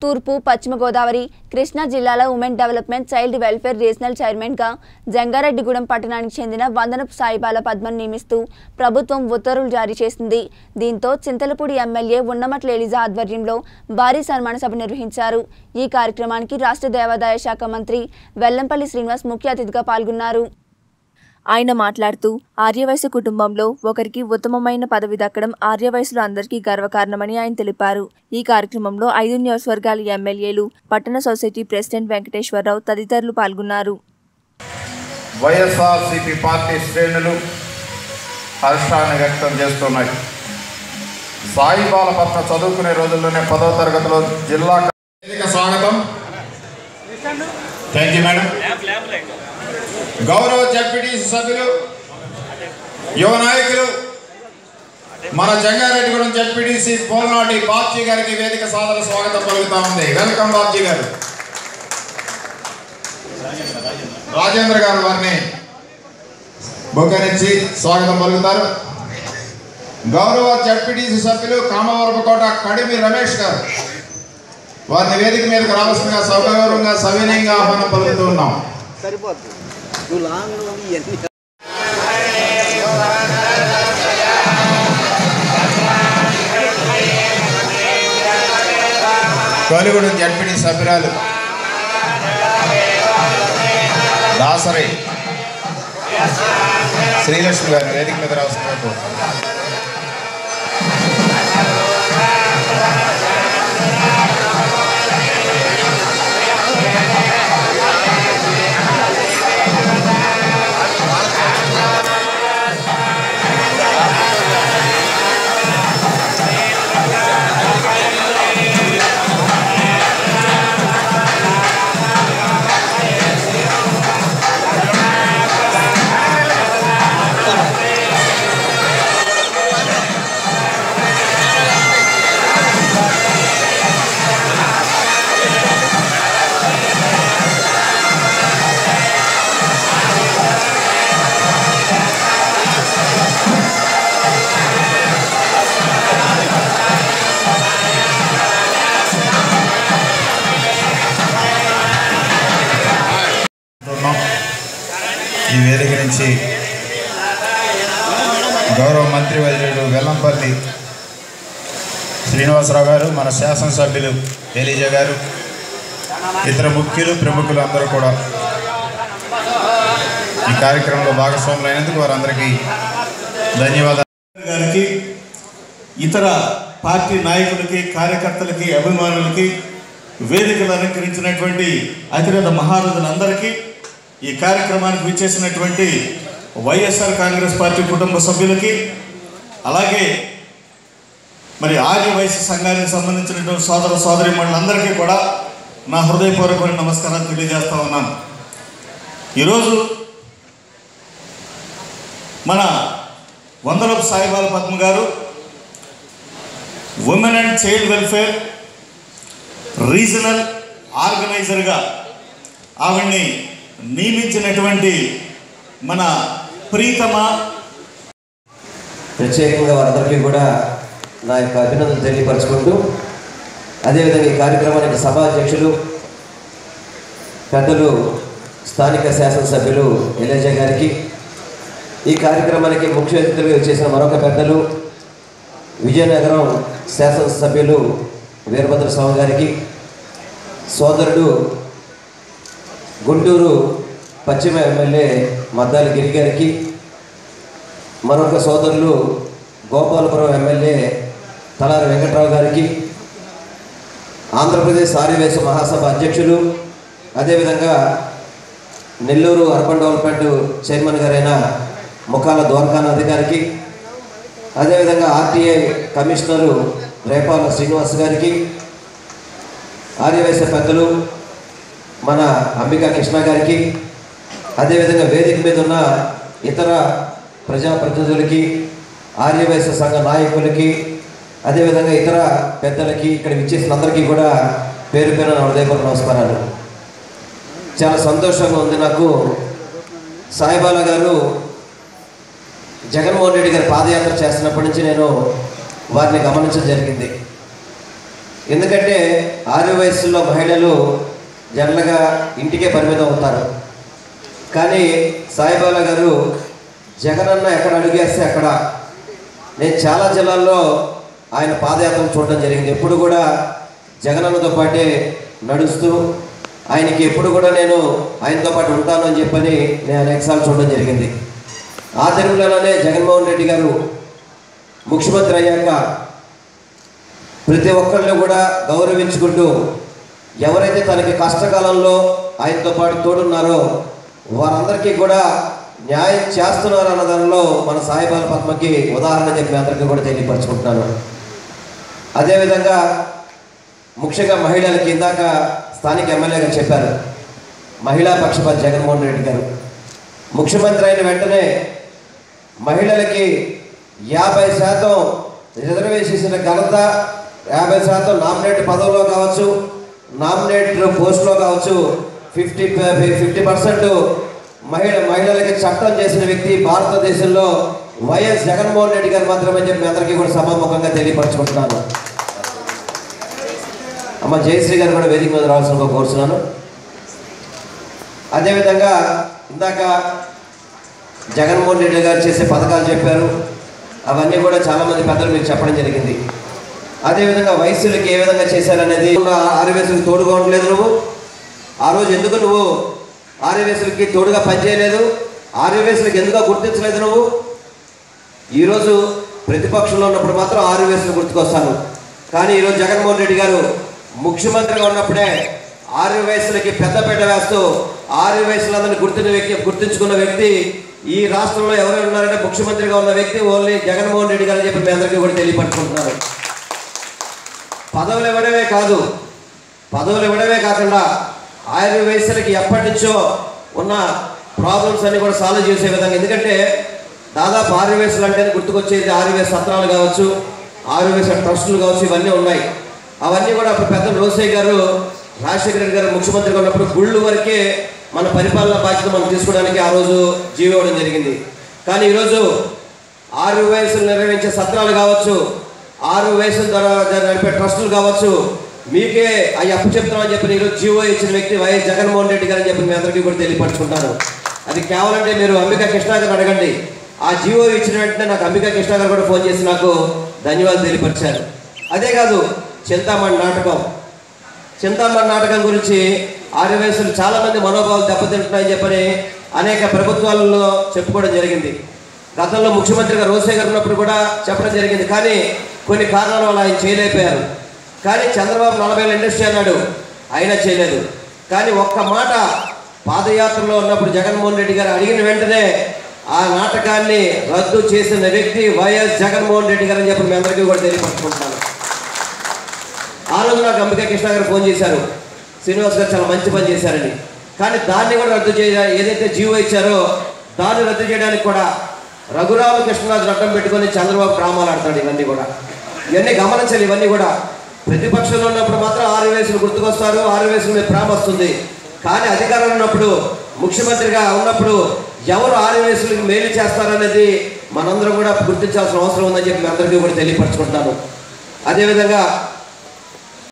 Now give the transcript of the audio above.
తూర్పు పశ్చిమ గోదావరి కృష్ణా జిల్లాల women development child welfare regional చైర్మన్గా జంగారెడ్డిగూడెం పట్టణానికి చెందిన వందనపు సాయిబాల పద్మను నియమిస్తూ ప్రభుత్వం ఉత్తర్వులు జారీ చేసింది దీంతో చింతలపూడి ఎమ్మెల్యే ఉన్నమట్ల ఎలిజా ఆధ్వర్యంలో భారీ సన్మాన సభ నిర్వహించారు ఈ కార్యక్రమానికి రాష్ట్ర దేవాదాయ శాఖ మంత్రి వెల్లంపల్లి శ్రీనివాస్ ముఖ్య అతిథిగా పాల్గొన్నారు ఆయన మాట్లాడుతూ ఆర్యవయసు కుటుంబంలో ఒకరికి ఉత్తమమైన పదవి దక్కడం ఆర్యవయసులో అందరికీ గర్వకారణమని ఆయన తెలిపారు ఈ కార్యక్రమంలో ఐదు నియోజకవర్గాల ఎమ్మెల్యేలు పట్టణ సొసైటీ ప్రెసిడెంట్ వెంకటేశ్వరరావు తదితరులు పాల్గొన్నారు వైఎస్ఆర్సీపీ పార్టీ శ్రేణులు హర్షాన్ని వ్యక్తం చేస్తున్నాయి సాయిబాల పట్ల చదువుకునే రోజుల్లోనే పదో తరగతిలో జిల్లా వేదిక స్వాగతం థ్యాంక్ యూ మేడం గౌరవ జడ్పీటీసీ సభ్యులు యువ నాయకులు మన జంగారెడ్డిగూడెం జడ్పీటీసీ పోల్నాటి బాబ్జీ గారికి వేదిక సాదర స్వాగతం పలుకుతా ఉంది వెల్కమ్ బాబ్జీ గారు రాజేంద్ర గారు వారిని బొగ్గనిచ్చి స్వాగతం పలుకుతారు గౌరవ జడ్పీటీసీ సభ్యులు కామవరపుకోట కడిమి రమేష్ గారు వారిని వేదిక మీదకి రావాల్సిందిగా సౌగౌరవంగా సవినయంగా ఆహ్వానం పలుకుతూ ఉన్నాం సరిపోద్ది నువ్వు లాంగ్ ఇవన్నీ కోలిగూడెం జడ్పీటీ సభ్యురాలు దాసరి శ్రీలక్ష్మి గారు వేదిక మీద రావాల్సిందిగా కోరుతున్నాం. ఉన్నాం. ఈ వేదిక నుంచి గౌరవ మంత్రి వైద్యుడు వెల్లంపల్లి శ్రీనివాసరావు గారు మన శాసనసభ్యులు ఎలిజా గారు ఇతర ముఖ్యులు ప్రముఖులు అందరూ కూడా ఈ కార్యక్రమంలో భాగస్వాములైనందుకు వారందరికీ ధన్యవాదాలు గారికి ఇతర పార్టీ నాయకులకి కార్యకర్తలకి అభిమానులకి వేదికలు అలంకరించినటువంటి అతిరథ మహారథులందరికీ ఈ కార్యక్రమానికి విచ్చేసినటువంటి వైఎస్ఆర్ కాంగ్రెస్ పార్టీ కుటుంబ సభ్యులకి అలాగే మరి ఆర్య వయసు సంఘానికి సంబంధించినటువంటి సోదర సోదరి మండలందరికీ కూడా నా హృదయపూర్వకమైన నమస్కారాలు తెలియజేస్తా ఉన్నాను ఈరోజు మన వందలపు సాయిబాల పద్మ గారు women and child welfare regional ఆర్గనైజర్గా ఆవిడ్ని నియమించినటువంటి మన ప్రీతమ ప్రత్యేకంగా వారందరికీ కూడా నా యొక్క అభినందనలు తెలియపరచుకుంటూ అదేవిధంగా ఈ కార్యక్రమానికి సభాధ్యక్షులు పెద్దలు స్థానిక శాసనసభ్యులు ఎలేజా గారికి ఈ కార్యక్రమానికి ముఖ్య అతిథులుగా వచ్చేసిన మరొక పెద్దలు విజయనగరం శాసనసభ్యులు వీరభద్ర స్వామి గారికి సోదరుడు గుంటూరు పశ్చిమ ఎమ్మెల్యే మద్దాలి గిరి గారికి మరొక సోదరులు గోపాలపురం ఎమ్మెల్యే తలారి వెంకట్రావు గారికి ఆంధ్రప్రదేశ్ ఆర్యవేశ మహాసభ అధ్యక్షులు అదేవిధంగా నెల్లూరు అర్బన్ డెవలప్మెంట్ చైర్మన్ గారైన ముఖాల ద్వారకానాథ్ గారికి అదేవిధంగా ఆర్టీఐ కమిషనరు రేపాల శ్రీనివాస్ గారికి ఆర్యవేశ పెద్దలు మన అంబికా కృష్ణ గారికి అదేవిధంగా వేదిక మీద ఉన్న ఇతర ప్రజాప్రతినిధులకి ఆర్యవైశ్య సంఘ నాయకులకి అదేవిధంగా ఇతర పెద్దలకి ఇక్కడ విచ్చేసిన అందరికీ కూడా పేరు పేరు నా హృదయపూర్వక నమస్కారాలు చాలా సంతోషంగా ఉంది నాకు సాయిబాల గారు జగన్మోహన్ రెడ్డి గారి పాదయాత్ర చేస్తున్నప్పటి నుంచి నేను వారిని గమనించడం జరిగింది ఎందుకంటే ఆరు వయసులో మహిళలు జనరల్గా ఇంటికే పరిమితం అవుతారు కానీ సాయిబాబా గారు జగనన్న ఎక్కడ అడుగేస్తే అక్కడ నేను చాలా జిల్లాల్లో ఆయన పాదయాత్ర చూడడం జరిగింది ఎప్పుడు కూడా జగనన్నతో పాటే నడుస్తూ ఆయనకి ఎప్పుడు కూడా నేను ఆయనతో పాటు ఉంటాను అని చెప్పని నేను అనేకసార్లు చూడడం జరిగింది ఆ తెలుగులోనే జగన్మోహన్ రెడ్డి గారు ముఖ్యమంత్రి అయ్యాక ప్రతి ఒక్కరిని కూడా గౌరవించుకుంటూ ఎవరైతే తనకి కష్టకాలంలో ఆయనతో పాటు తోడున్నారో వారందరికీ కూడా న్యాయం చేస్తున్నారు అన్న దానిలో మన సాయిబాల పద్మకి ఉదాహరణ చెప్పి అందరికీ కూడా తెలియపరచుకుంటున్నాను అదేవిధంగా ముఖ్యంగా మహిళలకి ఇందాక స్థానిక ఎమ్మెల్యేగా చెప్పారు మహిళా పక్షపాతి జగన్మోహన్ రెడ్డి గారు ముఖ్యమంత్రి అయిన వెంటనే మహిళలకి యాభై శాతం రిజర్వేషన్ ఘనత యాభై శాతం నామినేట్ పదవిలో కావచ్చు నామినేట్ పోస్టులో కావచ్చు ఫిఫ్టీ ఫిఫ్టీ పర్సెంట్ మహిళ మహిళలకి చట్టం చేసిన వ్యక్తి భారతదేశంలో వైఎస్ జగన్మోహన్ రెడ్డి గారు మాత్రమే చెప్పి మీ అందరికీ కూడా సభాముఖంగా తెలియపరచుకుంటున్నాను అమ్మ జయశ్రీ గారు కూడా వేదిక మీద రావాల్సిన కోరుతున్నాను అదేవిధంగా ఇందాక జగన్మోహన్ రెడ్డి గారు చేసే పథకాలు చెప్పారు అవన్నీ కూడా చాలామంది పెద్దలు మీకు చెప్పడం జరిగింది అదేవిధంగా వయస్సులకి ఏ విధంగా చేశారనేది ఆర్యవేసులకు తోడుగా ఉండలేదు నువ్వు ఆ రోజు ఎందుకు నువ్వు ఆర్యవేసులకి తోడుగా పనిచేయలేదు ఆర్యవేసులకు ఎందుకు గుర్తించలేదు నువ్వు ఈరోజు ప్రతిపక్షంలో ఉన్నప్పుడు మాత్రం ఆరు వేసులు గుర్తుకొస్తాను కానీ ఈరోజు జగన్మోహన్ రెడ్డి గారు ముఖ్యమంత్రిగా ఉన్నప్పుడే ఆరు వయసులకి పెద్దపీట వేస్తూ ఆరు వయసులందరినీ గుర్తిన వ్యక్తి గుర్తించుకున్న వ్యక్తి ఈ రాష్ట్రంలో ఎవరైనా ఉన్నారంటే ముఖ్యమంత్రిగా ఉన్న వ్యక్తి ఓన్లీ జగన్మోహన్ రెడ్డి గారు అని చెప్పి మీ అందరికీ కూడా తెలియపరుచుకుంటున్నారు పదవులు ఇవ్వడమే కాదు పదవులు ఇవ్వడమే కాకుండా ఆరు వయసులకి ఎప్పటి నుంచో ఉన్న ప్రాబ్లమ్స్ అన్ని కూడా సాల్వ్ చేసే విధంగా ఎందుకంటే దాదాపు ఆరు వయసులు అంటే గుర్తుకొచ్చేది ఆరు వేసు సత్రాలు కావచ్చు ఆరు వేసు ట్రస్టులు కావచ్చు ఇవన్నీ ఉన్నాయి అవన్నీ కూడా అప్పుడు పెద్ద రోసయ్య గారు రాజశేఖర రెడ్డి గారు ముఖ్యమంత్రిగా ఉన్నప్పుడు గుళ్ళు వరకే మన పరిపాలన బాధ్యత మనం తీసుకోవడానికి ఆ రోజు జీవో ఇవ్వడం జరిగింది కానీ ఈరోజు ఆరు వయసులు నిర్వహించే సత్రాలు కావచ్చు ఆరు వయసుల ద్వారా నడిపే ట్రస్టులు కావచ్చు మీకే అవి అప్పు చెప్తామని చెప్పి ఈరోజు జీవో ఇచ్చిన వ్యక్తి వైఎస్ జగన్మోహన్ రెడ్డి గారు అని చెప్పి మీ అందరికీ కూడా తెలియపరచుకుంటాను అది కేవలంటే మీరు అంబికా కృష్ణ గారిని అడగండి ఆ జీవో ఇచ్చిన వెంటనే నాకు అంబికా కృష్ణ గారు కూడా ఫోన్ చేసి నాకు ధన్యవాదాలు తెలియపరిచారు అదే కాదు చింతామణి నాటకం చింతామణి నాటకం గురించి ఆరు వయసులు చాలా మంది మనోభావాలు దెబ్బతింటున్నాయని చెప్పని అనేక ప్రభుత్వాలలో చెప్పుకోవడం జరిగింది గతంలో ముఖ్యమంత్రిగా రోసే గారు ఉన్నప్పుడు కూడా చెప్పడం జరిగింది కానీ కొన్ని కారణాల వల్ల ఆయన చేయలేకపోయారు కానీ చంద్రబాబు నలభై ఏళ్ళ ఇండస్ట్రీ అన్నాడు అయినా చేయలేదు కానీ ఒక్క మాట పాదయాత్రలో ఉన్నప్పుడు జగన్మోహన్ రెడ్డి గారు అడిగిన వెంటనే ఆ నాటకాన్ని రద్దు చేసిన వ్యక్తి వైఎస్ జగన్మోహన్ రెడ్డి గారు అని చెప్పి మీ అందరికీ కూడా తెలియపరచుకుంటున్నాను ఆ రోజు నాకు అంబికా కృష్ణ గారు ఫోన్ చేశారు శ్రీనివాస్ గారు చాలా మంచి పని చేశారని కానీ దాన్ని కూడా రద్దు చేయ ఏదైతే జీవో ఇచ్చారో దాన్ని రద్దు చేయడానికి కూడా రఘురామకృష్ణరాజు అడ్డం పెట్టుకొని చంద్రబాబు డ్రామాలు ఆడతాడు ఇవన్నీ కూడా ఇవన్నీ గమనించాలి ఇవన్నీ కూడా ప్రతిపక్షంలో ఉన్నప్పుడు మాత్రం ఆరు వేసులు గుర్తుకొస్తారు ఆరు వేసుల మీద ప్రేమ వస్తుంది కానీ అధికారంలో ఉన్నప్పుడు ముఖ్యమంత్రిగా ఉన్నప్పుడు ఎవరు ఆరు వేసులకు మేలు చేస్తారనేది మనందరం కూడా గుర్తించాల్సిన అవసరం ఉందని చెప్పి మీ అందరికీ కూడా తెలియపరచుకుంటాను అదేవిధంగా